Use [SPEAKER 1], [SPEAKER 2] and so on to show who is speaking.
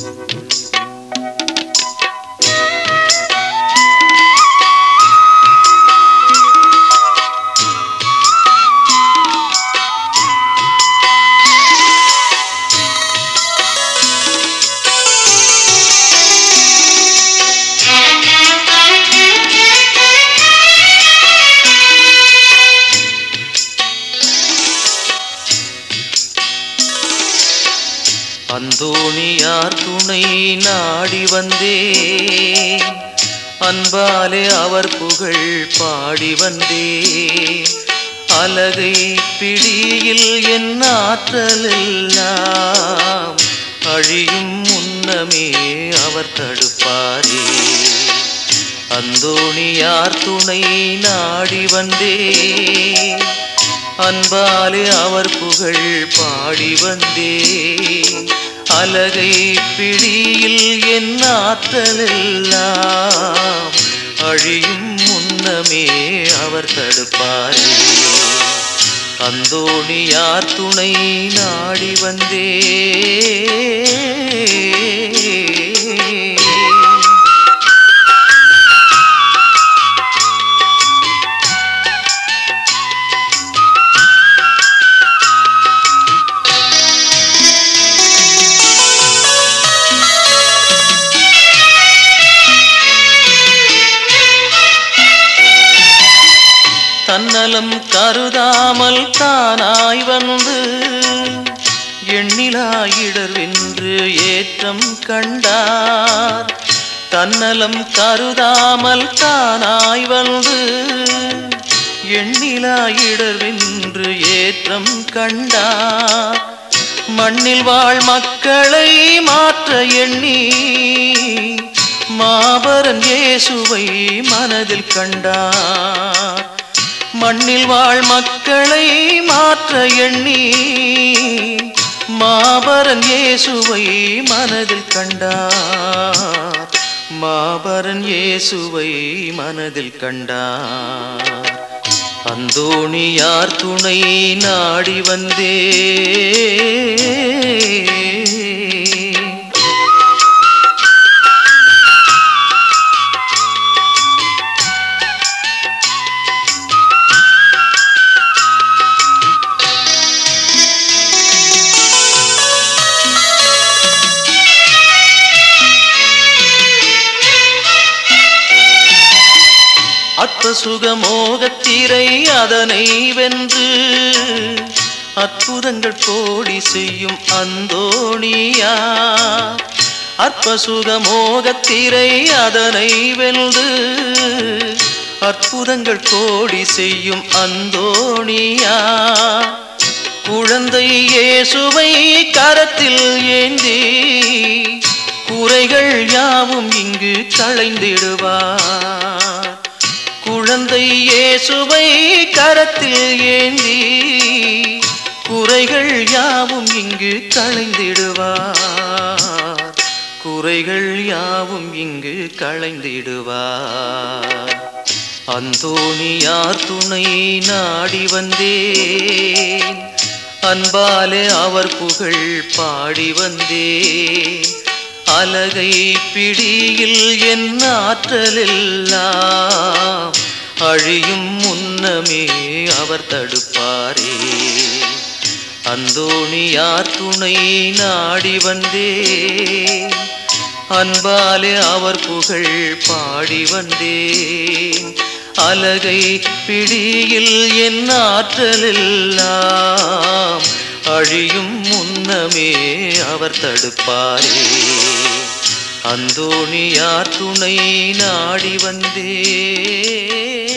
[SPEAKER 1] அந்தோணியார் துணை நாடி வந்தேன் அன்பாலே அவர் புகழ் பாடி வந்தேன் அலகை பிடியில் என் ஆற்றலெல்லாம் அழியும் முன்னமே அவர் தடுப்பாரே அந்தோணியார் துணை நாடி வந்தேன் அன்பாலே அவர் புகழ் பாடி வந்தே அலகை பிடியில் என் ஆற்றலெல்லாம் அழியும் முன்னமே அவர் தடுப்பாரே அந்தோணியார் துணை நாடி வந்தே தன்னலம் கருதாமல் தானாய் வந்து எண்ணிலாயிடர் வென்று ஏற்றம் கண்டார் தன்னலம் கருதாமல் தானாய் வந்து எண்ணிலாயிடர் வென்று ஏற்றம் கண்டார் மண்ணில் வாழ் மக்களை மாற்ற எண்ணி மாபரன் இயேசுவை மனதில் கண்டார் மண்ணில் வாழ் மக்களை மாற்ற எண்ணி மாபரன் இயேசுவை மனதில் கண்டார் மாபரன் இயேசுவை மனதில் கண்டார் அந்தோணியார் துணை நாடி வந்தே அற்ப சுகமோகத்திரை அதனை வென்று அற்புதங்கள் கோடி செய்யும் அந்தோணியா அற்ப சுகமோகத்திரை அதனை வென்று அற்புதங்கள் கோடி செய்யும் அந்தோணியா குழந்தை இயேசுவை கரத்தில் ஏந்தி குறைகள் யாவும் இங்கு களைந்திடுவார் குழந்தை இயேசுவை கரத்தில் ஏந்தி குறைகள் யாவும் இங்கு களைந்திடுவார் குறைகள் யாவும் இங்கு களைந்திடுவார் அந்தோணியார் துணை நாடி வந்தேன் அன்பாலே அவர் புகழ் பாடி வந்தேன் அலகை பிடியில் என் ஆற்றலெல்லாம் அழியும் முன்னமே அவர் தடுப்பாரே அந்தோணியார் துணை நாடி வந்தேன் அன்பாலே அவர் புகழ் பாடி வந்தேன் அலகை பிடியில் என் ஆற்றலெல்லாம் அழியும் முன்னமே அவர் தடுப்பாரே அந்தோணியார் துணை நாடி வந்தே